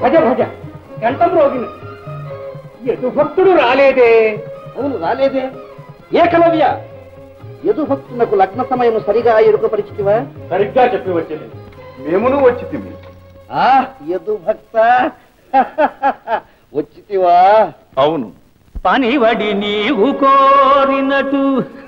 భజ భజ గంటం రోగిన ఎటు భక్తుడు రాలేదే అవును రాలేదే ఏకలవ్య యదు భక్తునకు లగ్న సమయం సరిగా ఎరుకపరిచితివా సరిగ్గా చెప్పి వచ్చింది మేమును వచ్చి తిమ్మి ఆ యదు భక్త వచ్చితివా అవును పనివడి నీవు కోరినటు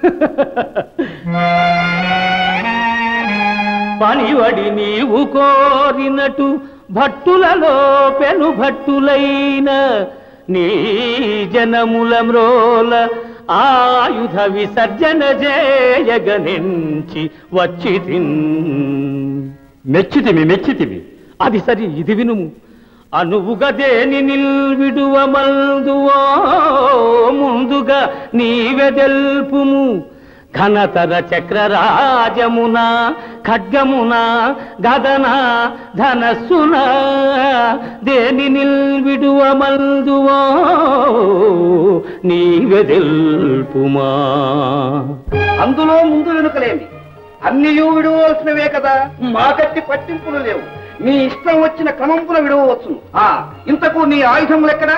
పనివడి నీవు కోరినటు భట్టులలో పెను భట్టులైన నీ జనముల మ్రోల ఆయుధ విసర్జన చేయగనించి వచ్చి మెచ్చితివి మెచ్చితివి అది సరి ఇది వినుము అనువుగా దేని నిల్విడువ మల్దువో ముందుగా నీవె తెల్పుము ఘనతర చక్రరాజమున ఖడ్గమున గదన ధనస్సున దేని నిల్విడువ మల్దువో నీవె తెల్పుమా అందులో ముందు వెనుకలేమి అన్నియూ విడవలసినవే కదా మాకట్టి పట్టింపులు లేవు నీ ఇష్టం వచ్చిన క్రమంపున విడవచ్చును ఆ ఇంతకు నీ ఆయుధములు ఎక్కడా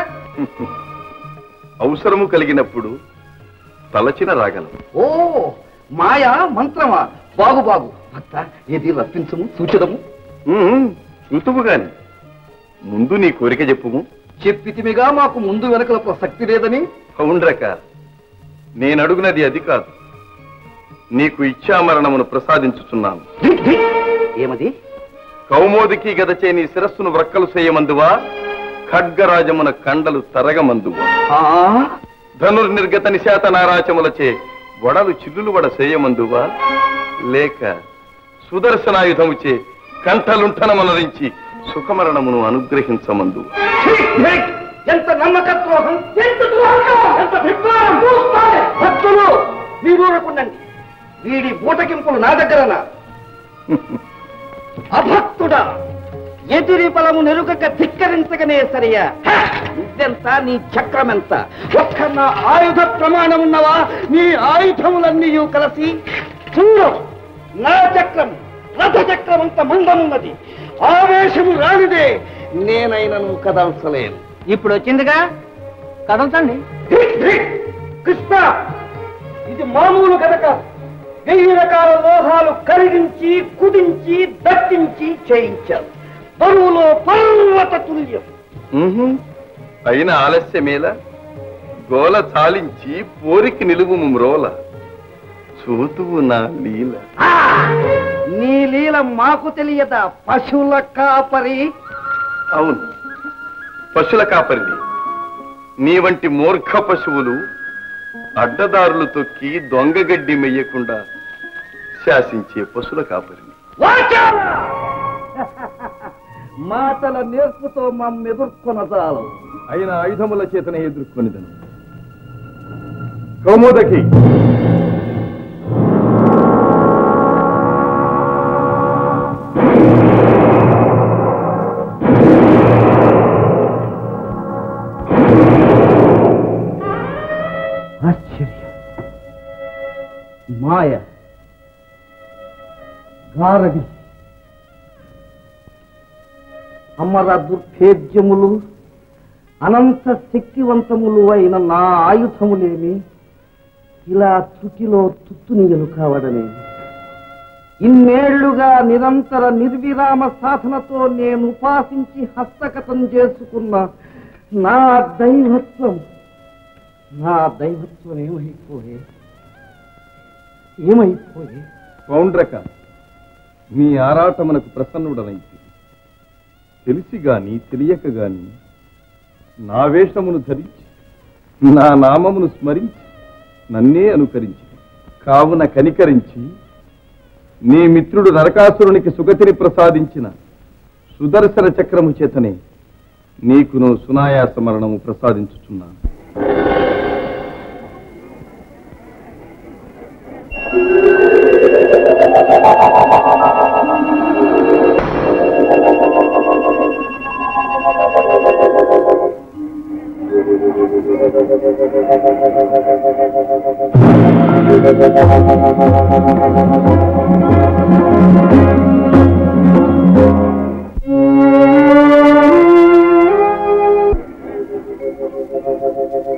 అవసరము కలిగినప్పుడు తలచిన రాగలం ఓ మాయా మంత్రమా బాగు బాగు భక్త ఏది రప్పించము సూచదము ఉమ్, చూతువు గాని ముందు నీ కోరిక చెప్పుము చెప్పితిమిగా మాకు ముందు వెనకల ప్రసక్తి లేదని అవుండ్రక నేను అడుగునది అది కాదు నీకు ఇచ్చామరణమును ప్రసాదించుచున్నాను ఏమది కౌమోదికి గదచే నీ శిరస్సును వ్రక్కలు చేయమందువా ఖడ్గరాజమున కండలు తరగమందువా ఆ ధనుర్నిర్గత నిశాత నారాచములచే వడలు చిల్లులు వడ చేయమందువా లేక సుదర్శనాయుధముచే కంఠలుంఠనమనరించి సుఖమరణమును అనుగ్రహించమందువా ఎంత నమ్మక ద్రోహం ఎంత ద్రోహం ఎంత విప్లవం భక్తులు మీరు ఊరకుండండి వీడి బూటకింపులు నా దగ్గరనా అభక్తుడా ఎదిరి బలము నెరుగక ధిక్కరించగనే సరియా హ! నువ్వెంత నీ చక్రమెంత ఒక్క నా ఆయుధ ప్రమాణం ఉన్నవా నీ ఆయుధములన్నీ కలిసి చూడు నా చక్రం రథ చక్రం అంత మందమున్నది ఆవేశము రానిదే నేనైనను కదల్చలేను ఇప్పుడు వచ్చిందిగా కదలతండి ధిక్ ధిక్! కృష్ణ ఇది మామూలు గద కాదు వెయ్యి రకాల లోహాలు కరిగించి కుదించి దట్టించి చేయించారు బరువులో పర్వత తుల్యం ఉహుం. అయిన ఆలస్యమేలా గోల చాలించి పోరికి నిలువుము మ్రోల చూతువు నా లీల ఆ! నీ లీల మాకు తెలియదా పశువుల కాపరి అవును పశుల కాపరిని నీ వంటి మూర్ఖ పశువులు అడ్డదారులు తొక్కి దొంగగడ్డి మెయ్యకుండా శాసించే పశుల కాపరిని వాచారా! మాటల నేర్పుతో మమ్మ ఎదుర్కొనదాలం అయిన ఆయుధముల చేతనే ఎదుర్కొనిదను కౌమోదకి ఆశ్చర్యం మాయ గారడి అమర దుర్భేద్యములు అనంత శక్తివంతములు అయిన నా ఆయుధములేమి ఇలా త్రుటిలో తుత్తునియలు కావడమే ఇన్నేళ్లుగా నిరంతర నిర్విరామ సాధనతో నేను ఉపాసించి హస్తగతం చేసుకున్న నా దైవత్వం నా దైవత్వం ఏమైపోయే ఏమైపోయే పౌండ్రక నీ ఆరాటమునకు ప్రసన్నుడనైతే తెలిసి గాని తెలియక గాని నా వేషమును ధరించి నా నామమును స్మరించి నన్నే అనుకరించి కావున కనికరించి నీ మిత్రుడు నరకాసురునికి సుగతిని ప్రసాదించిన సుదర్శన చక్రము చేతనే నీకును సునాయాస మరణము ప్రసాదించుచున్నాను ఆ